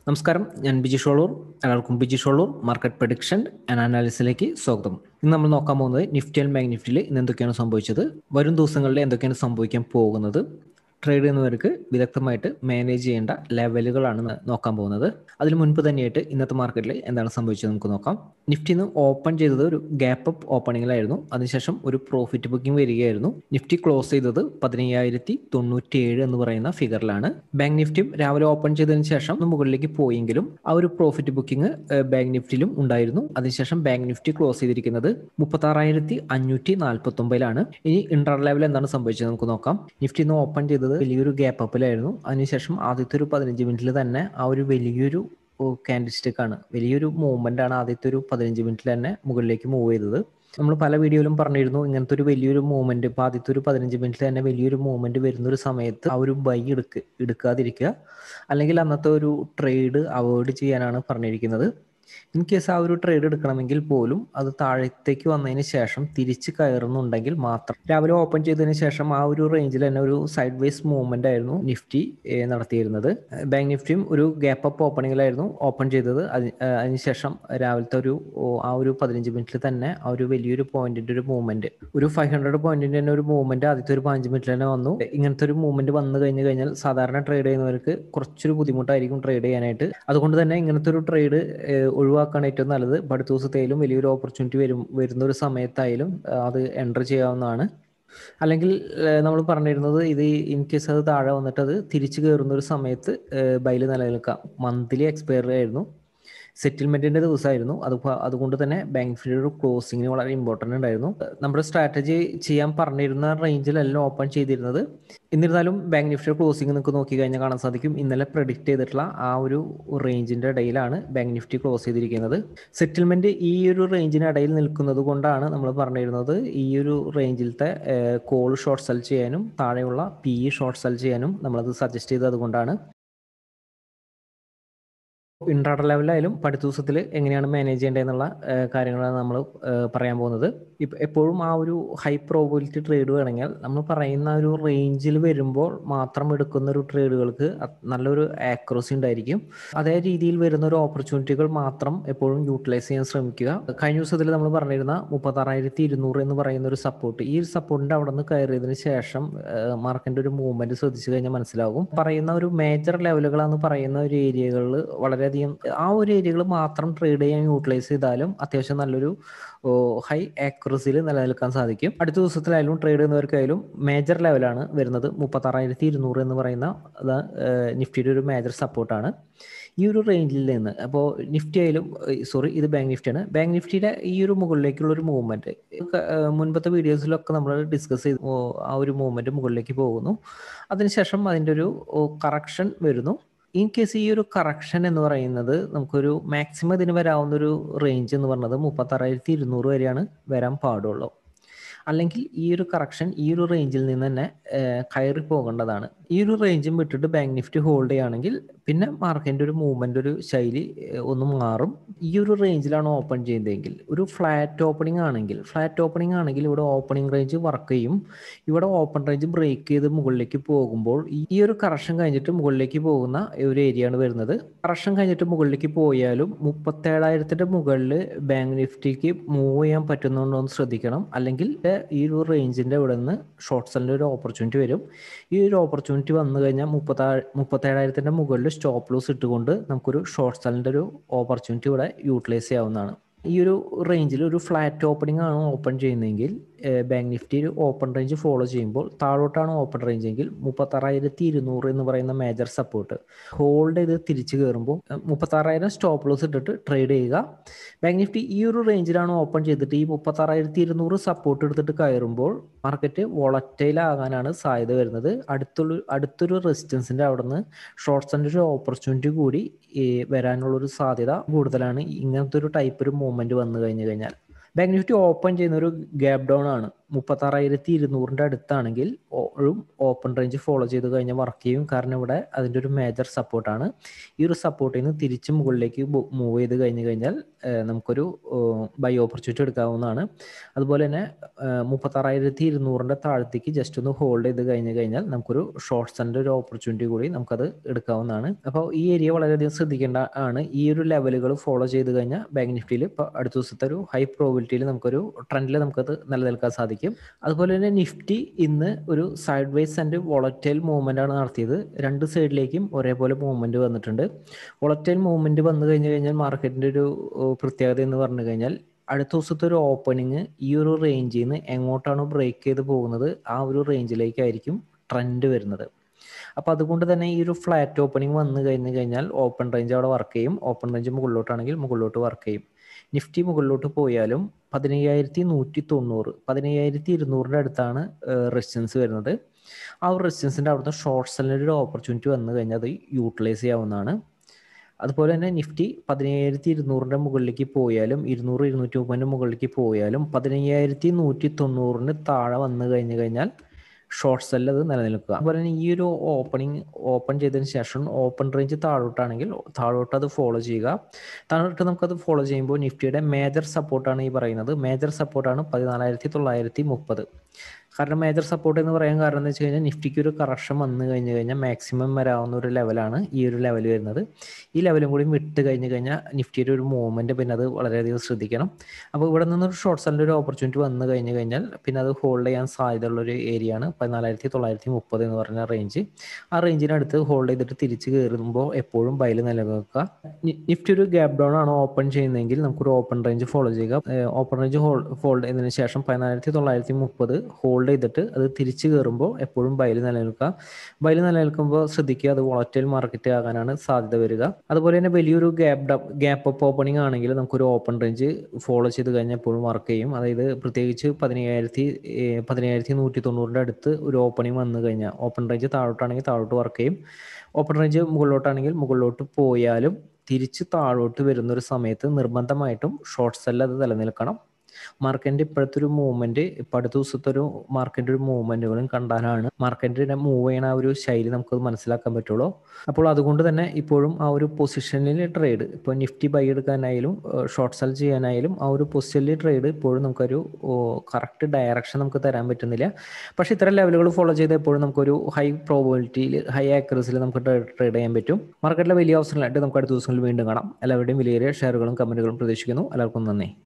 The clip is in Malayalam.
നമസ്കാരം ഞാൻ ബിജി ഷോളൂർ എല്ലാവർക്കും Biji Sholur market prediction and അനാലിസിലേക്ക് സ്വാഗതം ഇന്ന് നമ്മൾ നോക്കാൻ പോകുന്നത് നിഫ്റ്റി ആൻഡ് ബാങ്ക് നിഫ്റ്റിയിൽ ഇന്ന് എന്തൊക്കെയാണ് സംഭവിച്ചത് വരും ദിവസങ്ങളിൽ എന്തൊക്കെയാണ് സംഭവിക്കാൻ പോകുന്നത് ട്രേഡ് ചെയ്യുന്നവർക്ക് വിദഗ്ധമായിട്ട് മാനേജ് ചെയ്യേണ്ട ലെവലുകളാണ് ന- നോക്കാൻ പോകുന്നത് അതിന് മുൻപ് തന്നെയായിട്ട് ഇന്നത്തെ മാർക്കറ്റിൽ എന്താണ് സംഭവിച്ചത് നമുക്ക് നോക്കാം നിഫ്റ്റി ഇന്ന് ഓപ്പൺ ചെയ്തത് ഒരു ഗ്യാപ്പ് അപ്പ് ഓപ്പണിങ്ങിലായിരുന്നു അതിനുശേഷം ഒരു പ്രോഫിറ്റ് ബുക്കിംഗ് വരികയായിരുന്നു നിഫ്റ്റി ക്ലോസ് ചെയ്തത് പതിനയ്യായിരത്തി തൊണ്ണൂറ്റി ഏഴ് എന്ന് പറയുന്ന ഫിഗറിലാണ് ബാങ്ക് നിഫ്റ്റിയും രാവിലെ ഓപ്പൺ ചെയ്തതിന് ശേഷം ഒന്ന് മുകളിലേക്ക് പോയെങ്കിലും ആ ഒരു പ്രോഫിറ്റ് ബുക്കിംഗ് ബാങ്ക് നിഫ്റ്റിയിലും ഉണ്ടായിരുന്നു അതിനുശേഷം ബാങ്ക് നിഫ്റ്റി ക്ലോസ് ചെയ്തിരിക്കുന്നത് മുപ്പത്തി ആറായിരത്തി അഞ്ഞൂറ്റി നാൽപ്പത്തി ഒമ്പതിലാണ് ഇനി ഇന്റർ ലെവൽ എന്താണ് സംഭവിച്ചത് നമുക്ക് നോക്കാം നിഫ്റ്റി ഇന്ന് ഓപ്പൺ ചെയ്തത് വലിയൊരു ഗ്യാപ്പ് അപ്പിലായിരുന്നു അതിനുശേഷം ആദ്യത്തെ ഒരു പതിനഞ്ച് മിനിറ്റിൽ തന്നെ ആ ഒരു വലിയൊരു ക്യാൻഡിൽ സ്റ്റിക്ക് ആണ് വലിയൊരു മൂവ്മെന്റ് ആണ് ആദ്യത്തെ ഒരു പതിനഞ്ച് മിനിറ്റിൽ തന്നെ മുകളിലേക്ക് മൂവ് ചെയ്തത് നമ്മൾ പല വീഡിയോയിലും പറഞ്ഞിരുന്നു ഇങ്ങനത്തെ ഒരു വലിയൊരു മൂവ്മെന്റ് ഇപ്പൊ ആദ്യത്തെ ഒരു പതിനഞ്ച് മിനിറ്റിൽ തന്നെ വലിയൊരു മൂവ്മെന്റ് വരുന്ന ഒരു സമയത്ത് ആ ഒരു ബൈ എടുക്ക എടുക്കാതിരിക്കുക അല്ലെങ്കിൽ അന്നത്തെ ഒരു ട്രേഡ് അവോയ്ഡ് ചെയ്യാനാണ് പറഞ്ഞിരിക്കുന്നത് ഇൻ കേസ് ആ ഒരു ട്രേഡ് എടുക്കണമെങ്കിൽ പോലും അത് താഴത്തേക്ക് വന്നതിന് ശേഷം തിരിച്ച് കയറുന്നുണ്ടെങ്കിൽ മാത്രം രാവിലെ ഓപ്പൺ ചെയ്തതിന് ശേഷം ആ ഒരു റേഞ്ചിൽ തന്നെ ഒരു സൈഡ് വൈസ് മൂവ്മെന്റ് ആയിരുന്നു നിഫ്റ്റി ഏഹ്, നടത്തിയിരുന്നത് ബാങ്ക് നിഫ്റ്റിയും ഒരു ഗ്യാപ്പ് അപ്പ് ഓപ്പണിങ്ങിലായിരുന്നു ഓപ്പൺ ചെയ്തത് അതി- ഏഹ്, അതിനുശേഷം രാവിലത്തെ ഒരു ഓ, ആ ഒരു പതിനഞ്ച് മിനിറ്റിൽ തന്നെ ആ ഒരു വലിയൊരു പോയിന്റിന്റെ ഒരു മൂവ്മെന്റ് ഒരു ഫൈവ് ഹൺഡ്രഡ് പോയിന്റിന്റെ തന്നെ ഒരു മൂവ്മെന്റ് ആദ്യത്തെ ഒരു പതിനഞ്ച് മിനിറ്റിൽ തന്നെ വന്നു ഇങ്ങനത്തെ ഒരു മൂവ്മെന്റ് വന്നു കഴിഞ്ഞു കഴിഞ്ഞാൽ സാധാരണ ട്രേഡ് ചെയ്യുന്നവർക്ക് കുറച്ചൊരു ബുദ്ധിമുട്ടായിരിക്കും ട്രേഡ് ചെയ്യാനായിട്ട് അതുകൊണ്ട് തന്നെ ഇങ്ങനത്തെ ഒരു ട്രേഡ് ഒഴിവാക്കാൻ ഏറ്റവും നല്ലത് ഇപ്പൊ അടുത്ത ദിവസത്തേലും വലിയൊരു ഓപ്പർച്യൂണിറ്റി വരും വരുന്ന ഒരു സമയത്തായാലും ആ, അത് എൻ്റർ ചെയ്യാവുന്നതാണ് അല്ലെങ്കിൽ നമ്മൾ പറഞ്ഞിരുന്നത് ഇത് ഇൻ കേസ് അത് താഴെ വന്നിട്ട് അത് തിരിച്ചു കയറുന്ന ഒരു സമയത്ത് ബൈല് നിലനിൽക്കാം മന്ത്ലി എക്സ്പയറി ആയിരുന്നു സെറ്റിൽമെന്റിന്റെ ദിവസമായിരുന്നു അത് അതുകൊണ്ട് തന്നെ ബാങ്ക് നിഫ്റ്റിയുടെ ഒരു ക്ലോസിങ്ങിന് വളരെ ഇമ്പോർട്ടന്റ് ഉണ്ടായിരുന്നു നമ്മുടെ സ്ട്രാറ്റജി ചെയ്യാൻ പറഞ്ഞിരുന്ന റേഞ്ചിലല്ല ഓപ്പൺ ചെയ്തിരുന്നത് എന്നിരുന്നാലും ബാങ്ക് നിഫ്റ്റിയുടെ ക്ലോസിംഗ് നിങ്ങൾക്ക് നോക്കി കഴിഞ്ഞാൽ കാണാൻ സാധിക്കും ഇന്നലെ പ്രഡിക്റ്റ് ചെയ്തിട്ടുള്ള ആ ഒരു റേഞ്ചിന്റെ ഇടയിലാണ് ബാങ്ക് നിഫ്റ്റി ക്ലോസ് ചെയ്തിരിക്കുന്നത് സെറ്റിൽമെന്റ് ഈ ഒരു റേഞ്ചിന് ഇടയിൽ നിൽക്കുന്നത് കൊണ്ടാണ് നമ്മൾ പറഞ്ഞിരുന്നത് ഈ ഒരു റേഞ്ചിലത്തെ കോൾ ഷോർട്ട് സെൽ ചെയ്യാനും താഴെയുള്ള പി ഇ ഷോർട്ട് സെൽ ചെയ്യാനും നമ്മളത് സജസ്റ്റ് ചെയ്തത് അതുകൊണ്ടാണ് ഇൻട്രാഡർ ലെവലായാലും പഠിത്ത ദിവസത്തിൽ എങ്ങനെയാണ് മാനേജ് ചെയ്യേണ്ടതെന്നുള്ള ഏഹ്, കാര്യങ്ങളാണ് നമ്മൾ പറയാൻ പോകുന്നത് ഇപ്പം എപ്പോഴും ആ ഒരു ഹൈ പ്രോബിലിറ്റി ട്രേഡ് വേണമെങ്കിൽ നമ്മൾ പറയുന്ന ഒരു റേഞ്ചിൽ വരുമ്പോൾ മാത്രം എടുക്കുന്ന ഒരു ട്രേഡുകൾക്ക് അത് നല്ലൊരു ആക്യുറസി ഉണ്ടായിരിക്കും അതേ രീതിയിൽ വരുന്ന ഒരു ഓപ്പർച്യൂണിറ്റികൾ മാത്രം എപ്പോഴും യൂട്ടിലൈസ് ചെയ്യാൻ ശ്രമിക്കുക കഴിഞ്ഞ ദിവസത്തിൽ നമ്മൾ പറഞ്ഞിരുന്ന മുപ്പത്താറായിരത്തി ഇരുന്നൂറ് എന്ന് പറയുന്ന ഒരു സപ്പോർട്ട് ഈ ഒരു സപ്പോർട്ടിന്റെ അവിടെ നിന്ന് കയറിയതിന് ശേഷം മാർക്കറ്റിന്റെ ഒരു മൂവ്മെന്റ് ശ്രദ്ധിച്ചു കഴിഞ്ഞാൽ മനസ്സിലാകും പറയുന്ന ഒരു മേജർ ലെവലുകളാന്ന് പറയുന്ന ഒരു ഏരിയകളിൽ വളരെയധികം ആ ഒരു ഏരിയകൾ മാത്രം ട്രേഡ് ചെയ്യാൻ യൂട്ടിലൈസ് ചെയ്താലും അത്യാവശ്യം നല്ലൊരു ഹൈ ആക്യുറസിയിൽ നിലനിൽക്കാൻ സാധിക്കും അടുത്ത ദിവസത്തിലായാലും ട്രേഡ് ചെയ്യുന്നവർക്കായാലും മേജർ ലെവലാണ് വരുന്നത് മുപ്പത്താറായിരത്തി ഇരുന്നൂറ് എന്ന് പറയുന്ന അത് നിഫ്റ്റിയുടെ ഒരു മേജർ സപ്പോർട്ടാണ് ഈ ഒരു റേഞ്ചിൽ നിന്ന് അപ്പോൾ നിഫ്റ്റി ആയാലും സോറി ഇത് ബാങ്ക് നിഫ്റ്റിയാണ് ബാങ്ക് നിഫ്റ്റിയുടെ ഈ ഒരു മുകളിലേക്കുള്ള ഒരു മൂവ്മെന്റ് മുൻപത്തെ വീഡിയോസിലൊക്കെ നമ്മൾ ഡിസ്കസ് ചെയ്തു ഓ, ആ ഒരു മൂവ്മെന്റ് മുകളിലേക്ക് പോകുന്നു അതിനുശേഷം അതിൻ്റെ ഒരു കറക്ഷൻ വരുന്നു ഇൻ കേസ് ഈ ഒരു കറക്ഷൻ എന്ന് പറയുന്നത് നമുക്കൊരു മാക്സിമം ഇതിന് വരാവുന്ന ഒരു റേഞ്ച് എന്ന് പറയുന്നത് മുപ്പത്താറായിരത്തി ഇരുന്നൂറ് വരെയാണ് വരാൻ പാടുള്ളൂ അല്ലെങ്കിൽ ഈ ഒരു കറക്ഷൻ ഈ ഒരു റേഞ്ചിൽ നിന്ന് തന്നെ ഏഹ്, കയറി പോകേണ്ടതാണ് ഈ ഒരു റേഞ്ചും വിട്ടിട്ട് ബാങ്ക് നിഫ്റ്റി ഹോൾഡ് ചെയ്യുകയാണെങ്കിൽ പിന്നെ മാർക്കറ്റിന്റെ ഒരു മൂവ്മെന്റ് ഒരു ശൈലി ഏഹ്, ഒന്ന് മാറും ഈ ഒരു റേഞ്ചിലാണ് ഓപ്പൺ ചെയ്യുന്നതെങ്കിൽ ഒരു ഫ്ലാറ്റ് ഓപ്പണിംഗ് ആണെങ്കിൽ ഫ്ലാറ്റ് ഓപ്പണിംഗ് ആണെങ്കിൽ ഇവിടെ ഓപ്പണിംഗ് റേഞ്ച് വർക്ക് ചെയ്യും ഇവിടെ ഓപ്പൺ റേഞ്ച് ബ്രേക്ക് ചെയ്ത് മുകളിലേക്ക് പോകുമ്പോൾ ഈ- ഈ ഒരു കറക്ഷൻ കഴിഞ്ഞിട്ട് മുകളിലേക്ക് പോകുന്ന ഒരു ഏരിയ ആണ് വരുന്നത് കറക്ഷൻ കഴിഞ്ഞിട്ട് മുകളിലേക്ക് പോയാലും മുപ്പത്തേഴായിരത്തിന്റെ മുകളിൽ ബാങ്ക് നിഫ്റ്റിക്ക് മൂവ് ചെയ്യാൻ പറ്റുന്നുണ്ടോ എന്ന് ശ്രദ്ധിക്കണം അല്ലെങ്കിൽ ഈ ഒരു റേഞ്ചിന്റെ ഇവിടെ നിന്ന് ഷോർട്ട് സെല്ലിന്റെ ഒരു ഓപ്പർച്യൂണിറ്റി വരും ഈ ഒരു ഓപ്പർച്യൂണിറ്റി വന്നു കഴിഞ്ഞാൽ മുപ്പത്താ മുപ്പത്തേഴായിരത്തിന്റെ മുകളിൽ സ്റ്റോപ്പ് ലോസ് ഇട്ടുകൊണ്ട് നമുക്കൊരു ഷോർട്ട് സെല്ലിന്റെ ഒരു ഓപ്പർച്യൂണിറ്റി ഇവിടെ യൂട്ടിലൈസ് ചെയ്യാവുന്നതാണ് ഈ ഒരു റേഞ്ചിൽ ഒരു ഫ്ലാറ്റ് ഓപ്പണിംഗ് ആണ് ഓപ്പൺ ചെയ്യുന്നതെങ്കിൽ ബാങ്ക് നിഫ്റ്റി ഒരു ഓപ്പൺ റേഞ്ച് ഫോളോ ചെയ്യുമ്പോൾ താഴോട്ടാണ് ഓപ്പൺ റേഞ്ച് എങ്കിൽ മുപ്പത്താറായിരത്തി ഇരുന്നൂറ് എന്ന് പറയുന്ന മേജർ സപ്പോർട്ട് ഹോൾഡ് ചെയ്ത് തിരിച്ചു കയറുമ്പോൾ മുപ്പത്താറായിരം സ്റ്റോപ്പ് ലോസ് ഇട്ടിട്ട് ട്രേഡ് ചെയ്യുക ബാങ്ക് നിഫ്റ്റി ഈ ഒരു റേഞ്ചിലാണ് ഓപ്പൺ ചെയ്തിട്ട് ഈ മുപ്പത്താറായിരത്തി ഇരുന്നൂറ് സപ്പോർട്ട് എടുത്തിട്ട് കയറുമ്പോൾ മാർക്കറ്റ് വോളറ്റൈൽ ആകാനാണ് സാധ്യത വരുന്നത് അടുത്തുള്ള അടുത്തൊരു റെസിസ്റ്റൻസിന്റെ അവിടെ നിന്ന് ഷോർട്ട് സെൻ്റെ ഒരു ഓപ്പർച്യൂണിറ്റി കൂടി ഈ വരാനുള്ള ഒരു സാധ്യത കൂടുതലാണ് ഇങ്ങനത്തെ ഒരു ടൈപ്പ് ഒരു മൂവ്മെന്റ് വന്നു കഴിഞ്ഞു കഴിഞ്ഞാൽ ബാങ്ക് നിഫ്റ്റി ഓപ്പൺ ചെയ്യുന്ന ഒരു ഗ്യാപ് ഡൗൺ ആണ് മുപ്പത്താറായിരത്തി ഇരുന്നൂറിൻ്റെ അടുത്താണെങ്കിൽ ഒരു ഓപ്പൺ റേഞ്ച് ഫോളോ ചെയ്ത് കഴിഞ്ഞാൽ വർക്ക് ചെയ്യും കാരണം ഇവിടെ അതിൻ്റെ ഒരു മേജർ സപ്പോർട്ടാണ് ഈ ഒരു സപ്പോർട്ടിൽ നിന്ന് തിരിച്ച് മുകളിലേക്ക് മൂവ് ചെയ്ത് കഴിഞ്ഞ് കഴിഞ്ഞാൽ നമുക്കൊരു ബൈ ഓപ്പർച്യൂണിറ്റി എടുക്കാവുന്നതാണ് അതുപോലെ തന്നെ മുപ്പത്താറായിരത്തി ഇരുന്നൂറിൻ്റെ താഴത്തേക്ക് ജസ്റ്റ് ഒന്ന് ഹോൾഡ് ചെയ്ത് കഴിഞ്ഞ് കഴിഞ്ഞാൽ നമുക്കൊരു ഷോർട്ട് സെൻ്റെ ഒരു ഓപ്പർച്യൂണിറ്റി കൂടി നമുക്കത് എടുക്കാവുന്നതാണ് അപ്പോൾ ഈ ഏരിയ വളരെയധികം ശ്രദ്ധിക്കേണ്ട ആണ് ഈ ഒരു ലെവലുകൾ ഫോളോ ചെയ്ത് കഴിഞ്ഞാൽ ബാങ്ക് നിഫ്റ്റിയിൽ ഇപ്പോൾ അടുത്ത ദിവസത്തെ ഒരു ഹൈ പ്രോബിലിറ്റിയിൽ നമുക്കൊരു ട്രെൻഡിൽ നമുക്കത് നിലനിൽക്കാൻ സാധിക്കും അതുപോലെ തന്നെ നിഫ്റ്റി ഇന്ന് ഒരു side wise and volatile movement ആണ് നടത്തിയത് രണ്ട് സൈഡിലേക്കും ഒരേപോലെ മൂവ്മെൻറ്റ് വന്നിട്ടുണ്ട് വോളറ്റൈൽ മൂവ്മെൻറ്റ് വന്നു കഴിഞ്ഞ് കഴിഞ്ഞാൽ മാർക്കറ്റിൻ്റെ ഒരു പ്രത്യേകത എന്ന് പറഞ്ഞു കഴിഞ്ഞാൽ അടുത്ത ദിവസത്തെ ഒരു ഓപ്പണിങ് ഈ ഒരു റേഞ്ചിൽ നിന്ന് എങ്ങോട്ടാണോ ബ്രേക്ക് ചെയ്ത് പോകുന്നത് ആ ഒരു റേഞ്ചിലേക്കായിരിക്കും ട്രെൻഡ് വരുന്നത് അപ്പോൾ അതുകൊണ്ട് തന്നെ ഈ ഒരു ഫ്ലാറ്റ് ഓപ്പണിംഗ് വന്നു കഴിഞ്ഞ് കഴിഞ്ഞാൽ ഓപ്പൺ റേഞ്ച് അവിടെ വർക്ക് ചെയ്യും ഓപ്പൺ റേഞ്ച് മുകളിലോട്ടാണെങ്കിൽ മുകളിലോട്ട് വർക്ക് ചെയ്യും നിഫ്റ്റി മുകളിലോട്ട് പോയാലും പതിനയ്യായിരത്തി നൂറ്റി തൊണ്ണൂറ് പതിനയ്യായിരത്തി ഇരുന്നൂറിൻ്റെ അടുത്താണ് റെസിസ്റ്റൻസ് വരുന്നത് ആ ഒരു റെസിസ്റ്റൻസിൻ്റെ അവിടുത്തെ ഷോർട്ട് സെല്ലിൻ്റെ ഒരു ഓപ്പർച്യൂണിറ്റി വന്നു കഴിഞ്ഞാൽ അത് യൂട്ടിലൈസ് ചെയ്യാവുന്നതാണ് അതുപോലെ തന്നെ നിഫ്റ്റി പതിനയ്യായിരത്തി ഇരുന്നൂറിൻ്റെ മുകളിലേക്ക് പോയാലും ഇരുന്നൂറ് ഇരുന്നൂറ്റി മുപ്പതിൻ്റെ മുകളിലേക്ക് പോയാലും പതിനയ്യായിരത്തി നൂറ്റി തൊണ്ണൂറിന് താഴെ വന്നു കഴിഞ്ഞ് കഴിഞ്ഞാൽ ഷോർട്ട് സെല്ല് അത് നിലനിൽക്കുക അതുപോലെ തന്നെ ഈ ഒരു ഓപ്പണിംഗ് ഓപ്പൺ ചെയ്തതിന് ശേഷം ഓപ്പൺ റേഞ്ച് താഴോട്ടാണെങ്കിൽ താഴോട്ട് അത് ഫോളോ ചെയ്യുക താഴോട്ട് നമുക്കത് ഫോളോ ചെയ്യുമ്പോൾ നിഫ്റ്റിയുടെ മേജർ സപ്പോർട്ടാണ് ഈ പറയുന്നത് മേജർ സപ്പോർട്ടാണ് പതിനാലായിരത്തി തൊള്ളായിരത്തി മുപ്പത് കാരണം മേജർ സപ്പോർട്ട് എന്ന് പറയാൻ കാരണം എന്ന് വെച്ച് കഴിഞ്ഞാൽ നിഫ്റ്റിക്ക് ഒരു കറക്ഷൻ വന്നു കഴിഞ്ഞ് കഴിഞ്ഞാൽ മാക്സിമം വരാവുന്ന ഒരു ലെവലാണ് ഈ ഒരു ലെവൽ വരുന്നത് ഈ ലെവലും കൂടി വിട്ട് കഴിഞ്ഞ് കഴിഞ്ഞാൽ നിഫ്റ്റിയുടെ ഒരു മൂവ്മെൻറ്റ് പിന്നെ അത് വളരെയധികം ശ്രദ്ധിക്കണം അപ്പോൾ ഇവിടെ നിന്നൊരു ഷോർട്ട് സെല്ലിൻ്റെ ഒരു ഓപ്പർച്യൂണിറ്റി വന്നു കഴിഞ്ഞ് കഴിഞ്ഞാൽ പിന്നെ അത് ഹോൾഡ് ചെയ്യാൻ സാധ്യതയുള്ള ഒരു ഏരിയ ആണ് പതിനാലായിരത്തി തൊള്ളായിരത്തി മുപ്പത് എന്ന് പറഞ്ഞ റേഞ്ച് ആ റേഞ്ചിനടുത്ത് ഹോൾഡ് ചെയ്തിട്ട് തിരിച്ച് കയറുമ്പോൾ എപ്പോഴും ബൈൽ നിലനിൽക്കുക നിഫ്റ്റി ഒരു ഗ്യാപ് ഡൗൺ ആണ് ഓപ്പൺ ചെയ്യുന്നതെങ്കിൽ നമുക്കൊരു ഓപ്പൺ റേഞ്ച് ഫോളോ ചെയ്യുക ഓപ്പൺ റേഞ്ച് ഹോൾഡ് ഫോൾഡ് ചെയ്തതിന് ശേഷം പതിനായിരത്തി തൊള്ളായിരത്തി മുപ്പത് ഹോൾഡ് ചെയ്തിട്ട് അത് തിരിച്ച് കയറുമ്പോൾ എപ്പോഴും ബൈൽ നിലനിൽക്കുക ബൈൽ നിലനിൽക്കുമ്പോൾ ശ്രദ്ധിക്കുക അത് വോളറ്റൈൽ മാർക്കറ്റ് ആകാനാണ് സാധ്യത വരിക അതുപോലെ തന്നെ വലിയൊരു ഗ്യാപ്പ് ഗ്യാപ്പ് അപ്പ് ഓപ്പണിംഗ് ആണെങ്കിൽ നമുക്കൊരു ഓപ്പൺ റേഞ്ച് ഫോളോ ചെയ്ത് കഴിഞ്ഞാൽ എപ്പോഴും വർക്ക് ചെയ്യും അതായത് പ്രത്യേകിച്ച് പതിനയ്യായിരത്തി പതിനയ്യായിരത്തി നൂറ്റി തൊണ്ണൂറിൻ്റെ അടുത്ത് ഒരു ഓപ്പണിംഗ് വന്നു കഴിഞ്ഞാൽ ഓപ്പൺ റേഞ്ച് താഴോട്ടാണെങ്കിൽ താഴോട്ട് വർക്ക് ചെയ്യും ഓപ്പൺ റേഞ്ച് മുകളിലോട്ടാണെങ്കിൽ മുകളിലോട്ട് പോയാലും തിരിച്ച് താഴോട്ട് വരുന്ന ഒരു സമയത്ത് നിർബന്ധമായിട്ടും ഷോർട്ട് സെല്ല് അത് നിലനിൽക്കണം മാർക്കറ്റിന്റെ ഇപ്പോഴത്തെ ഒരു മൂവ്മെന്റ് ഇപ്പൊ അടുത്ത ദിവസത്തെ ഒരു മാർക്കറ്റിന്റെ ഒരു മൂവ്മെന്റുകളും കണ്ടാലാണ് മാർക്കറ്റിന്റെ മൂവ് ചെയ്യണ ആ ഒരു ശൈലി നമുക്കത് മനസ്സിലാക്കാൻ പറ്റുള്ളൂ അപ്പോൾ അതുകൊണ്ട് തന്നെ ഇപ്പോഴും ആ ഒരു പൊസിഷനിൽ ട്രേഡ് ഇപ്പോൾ നിഫ്റ്റി ബൈ എടുക്കാനായാലും ഷോർട്ട് സെൽ ചെയ്യാനായാലും ആ ഒരു പൊസിഷനിൽ ട്രേഡ് ഇപ്പോഴും നമുക്കൊരു കറക്റ്റ് ഡയറക്ഷൻ നമുക്ക് തരാൻ പറ്റുന്നില്ല പക്ഷേ ഇത്തരം ലെവലുകൾ ഫോളോ ചെയ്ത് എപ്പോഴും നമുക്കൊരു ഹൈ പ്രോബിലിറ്റിയിൽ ഹൈ ആക്യുറസിയിൽ നമുക്ക് ട്രേഡ് ചെയ്യാൻ പറ്റും മാർക്കറ്റിലെ വലിയ അവസരങ്ങളായിട്ട് നമുക്ക് അടുത്ത ദിവസങ്ങളിൽ വീണ്ടും കാണാം എല്ലാവരുടെയും വിലയേറിയ ഷെയറുകളും കമന്റുകളും പ്രതീക്ഷിക്കുന്നു എല്ലാവർക്കും നന്ദി